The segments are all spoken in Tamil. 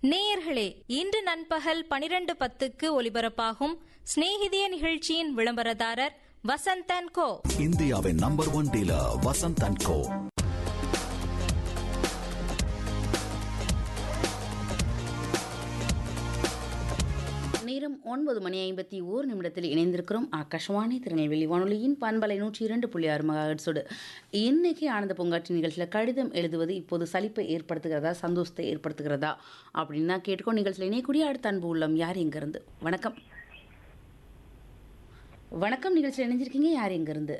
நேயர்களே இன்று நண்பகல் பனிரெண்டு பத்துக்கு ஒலிபரப்பாகும் சிநேகிதிய நிகழ்ச்சியின் விளம்பரதாரர் வசந்தன் கோ இந்தியாவின் number one dealer Vasanth and co நேரம் ஒன்பது மணி ஐம்பத்தி ஓர் நிமிடத்தில் இணைந்திருக்கிறோம் ஆகாஷவாணி திருநெல்வேலி வானொலியின் பண்பலை நூற்றி இரண்டு புள்ளி ஆறு மகாஹெட்ஸோடு இன்னைக்கு ஆனந்த பூங்காட்சி நிகழ்ச்சியில் கடிதம் எழுதுவது இப்போது சலிப்பை ஏற்படுத்துகிறதா சந்தோஷத்தை ஏற்படுத்துகிறதா அப்படின்னு தான் கேட்டுக்கோ நிகழ்ச்சியில் இணையக்கூடிய அடுத்த அன்பு உள்ளம் யார் எங்கேருந்து வணக்கம் வணக்கம் நிகழ்ச்சியில் இணைஞ்சிருக்கீங்க யார் எங்கேருந்து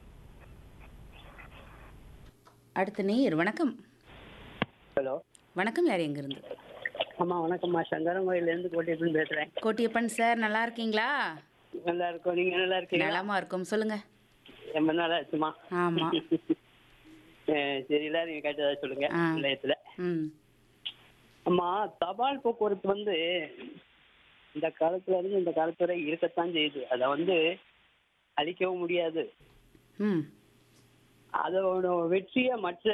அடுத்த நேயர் வணக்கம் ஹலோ வணக்கம் யார் எங்கேருந்து அம்மா வணக்கம்மா சங்கரங்கோயிலேருந்து கோட்டையப்பன் பேசுகிறேன் கோட்டியப்பன் சார் நல்லா இருக்கீங்களா நல்லா இருக்கோம் நீங்கள் நல்லா இருக்கீங்களா நலமா இருக்கும் சொல்லுங்க ரொம்ப நாள் ஆச்சுமா ஆமா அஹ் சரி எல்லாரும் கேட்டதா சொல்லுங்க ஆ. நிலையத்தில் ம் அம்மா தபால் போக்குவரத்து வந்து இந்த காலத்துல இருந்து இந்த காலத்து வரை இருக்கத்தான் செய்யுது அதை வந்து அழிக்கவும் முடியாது ம் அதோட வெற்றியை மற்ற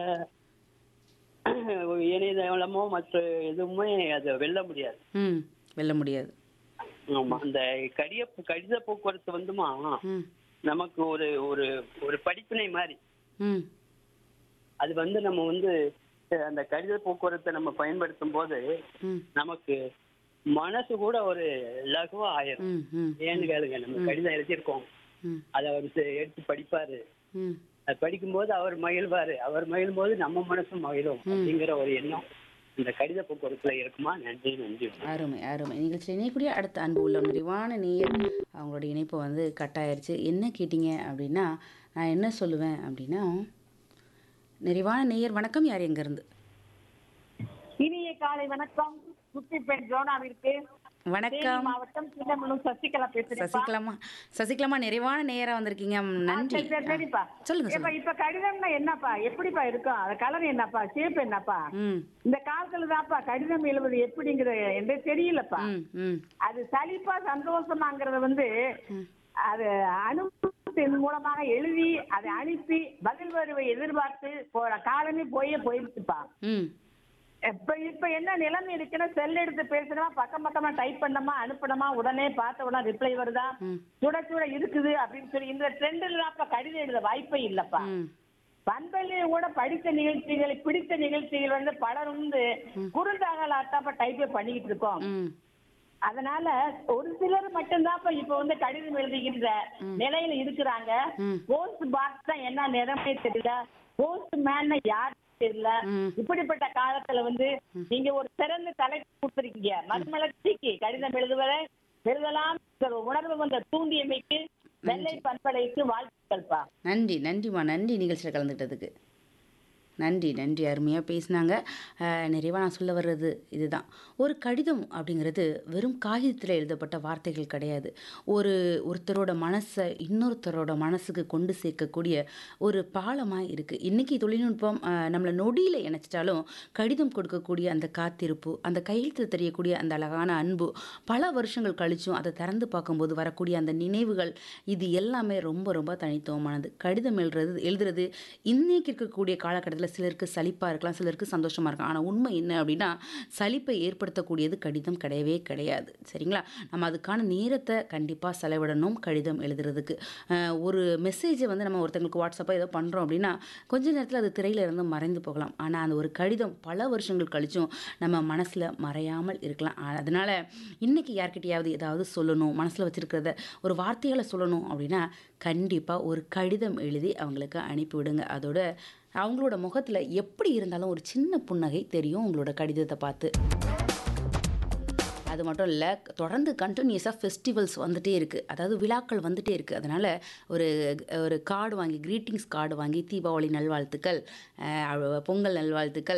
இணையதளமோ மற்ற எதுவுமே அதை வெல்ல முடியாது ம் வெல்ல முடியாது ஆமா அந்த கடித கடித போக்குவரத்து வந்துமா ம் நமக்கு ஒரு ஒரு ஒரு படிப்பினை மாதிரி ம் அது வந்து நம்ம வந்து அஹ், அந்த கடித போக்குவரத்தை நம்ம பயன்படுத்தும் போது ம் நமக்கு மனசு கூட ஒரு லகுவா ஆயிரும் ம் ம் ஏன்னு கேளுங்க நம்ம கடிதம் எழுதியிருக்கோம் ம் அதை அவர் செ- எடுத்து படிப்பாரு ம் அது படிக்கும்போது அவர் மகிழ்வாரு அவர் மகிழும் போது நம்ம மனசும் மகிழும் அப்படிங்கிற ஒரு எண்ணம் இந்த கடித போக்குவரத்துல இருக்குமா நன்றி நன்றி அருமை அருமை நிகழ்ச்சியில் இணையக்கூடிய அடுத்த அன்பு உள்ள நிறைவான நேயர் அவங்களோட இணைப்பு வந்து கட் ஆயிருச்சு என்ன கேட்டீங்க அப்படின்னா நான் என்ன சொல்லுவேன் அப்படின்னா நிறைவான நேயர் வணக்கம் யார் எங்கேருந்து இனிய காலை வணக்கம் குட்டி பெண் ஜோனாவிற்கு தேனி வணக்கம் மாவட்டம் சின்னமனூர் சசிகலா பேசுறேன் சசிகலாமா சசிகலாமா நிறைவான நேரம் வந்திருக்கீங்க நன்றி சரிப்பா சொல்லுங்க ஏப்பா சொல்லுங்க இப்ப கடிதம்னா என்னப்பா எப்படிப்பா இருக்கும் அது கலர் என்னப்பா ஷேப் என்னப்பா ம் இந்த காலத்துல தான்ப்பா கடிதம் எழுதுவது எப்படிங்கிற என்று தெரியலப்பா ம் ம் அது சலிப்பா சந்தோஷமாங்கிறத வந்து அது அனுபவத்தின் மூலமாக எழுதி அதை அனுப்பி பதில் வருவை எதிர்பார்த்து போற காலமே போயே போயிருச்சுப்பா ம் இப்ப இப்ப என்ன நிலைமை இருக்குன்னா செல் எடுத்து பேசணுமா பக்கம் பக்கமா டைப் பண்ணமா அனுப்பணுமா உடனே பார்த்த உடனே ரிப்ளை வருதா சுட சுட இருக்குது அப்படின்னு சொல்லி இந்த ட்ரெண்டில் அப்ப கடிதம் எழுத வாய்ப்பே இல்லப்பா ம் பண்பலையும் கூட படித்த நிகழ்ச்சிகள் பிடித்த நிகழ்ச்சிகள் வந்து பலர் வந்து குறுந்தகலாட்டாப்ப டைப்பே பண்ணிக்கிட்டு இருக்கோம் ம் அதனால ஒரு சிலர் மட்டும்தான் இப்ப இப்ப வந்து கடிதம் எழுதுகின்ற நிலையில இருக்கிறாங்க போஸ்ட் பாக்ஸ் தான் என்ன நிறமே தெரியல போஸ்ட் மேன் யார் தெரியல இப்படிப்பட்ட காலத்துல வந்து நீங்க ஒரு சிறந்த தலைப்பு கொடுத்துருக்கீங்க மறுமலர்ச்சிக்கு கடிதம் எழுதுவதை எழுதலாம் என்கிற உணர்வு வந்த தூண்டியமைக்கு வெள்ளை பண்பலைக்கு வாழ்த்துக்கள்ப்பா நன்றி நன்றிம்மா நன்றி நிகழ்ச்சியில் கலந்துக்கிட்டதுக்கு நன்றி நன்றி அருமையாக பேசினாங்க நிறைவாக நான் சொல்ல வர்றது இதுதான் ஒரு கடிதம் அப்படிங்கிறது வெறும் காகிதத்தில் எழுதப்பட்ட வார்த்தைகள் கிடையாது ஒரு ஒருத்தரோட மனசை இன்னொருத்தரோட மனசுக்கு கொண்டு சேர்க்கக்கூடிய ஒரு பாலமாக இருக்குது இன்றைக்கி தொழில்நுட்பம் அஹ், நம்மளை நொடியில் இணைச்சிட்டாலும் கடிதம் கொடுக்கக்கூடிய அந்த காத்திருப்பு அந்த கையெழுத்து தெரியக்கூடிய அந்த அழகான அன்பு பல வருஷங்கள் கழிச்சும் அதை திறந்து பார்க்கும்போது வரக்கூடிய அந்த நினைவுகள் இது எல்லாமே ரொம்ப ரொம்ப தனித்துவமானது கடிதம் எழுதுறது எழுதுறது இன்னைக்கு இருக்கக்கூடிய காலகட்டத்தில் சிலருக்கு சலிப்பாக இருக்கலாம் சிலருக்கு சந்தோஷமாக இருக்கலாம் ஆனால் உண்மை என்ன அப்படின்னா சலிப்பை ஏற்படுத்தக்கூடியது கடிதம் கிடையவே கிடையாது சரிங்களா நம்ம அதுக்கான நேரத்தை கண்டிப்பாக செலவிடணும் கடிதம் எழுதுறதுக்கு அஹ், ஒரு மெசேஜை வந்து நம்ம ஒருத்தங்களுக்கு வாட்ஸ்அப்பாக ஏதோ பண்ணுறோம் அப்படின்னா கொஞ்ச நேரத்தில் அது திரையில இருந்து மறைந்து போகலாம் ஆனால் அந்த ஒரு கடிதம் பல வருஷங்கள் கழிச்சும் நம்ம மனசில் மறையாமல் இருக்கலாம் அ- அதனால இன்னைக்கு யார்கிட்டயாவது ஏதாவது சொல்லணும் மனசில் வச்சிருக்கிறத ஒரு வார்த்தையால் சொல்லணும் அப்படின்னா கண்டிப்பாக ஒரு கடிதம் எழுதி அவங்களுக்கு அனுப்பிவிடுங்க அதோட அவங்களோட முகத்தில் எப்படி இருந்தாலும் ஒரு சின்ன புன்னகை தெரியும் உங்களோட கடிதத்தை பார்த்து அது மட்டும் இல்லை தொடர்ந்து கண்டினியூஸாக ஃபெஸ்டிவல்ஸ் வந்துட்டே இருக்குது அதாவது விழாக்கள் வந்துட்டே இருக்குது அதனால் ஒரு ஒரு கார்டு வாங்கி க்ரீட்டிங்ஸ் கார்டு வாங்கி தீபாவளி நல்வாழ்த்துக்கள் அஹ், பொங்கல் நல்வாழ்த்துக்கள்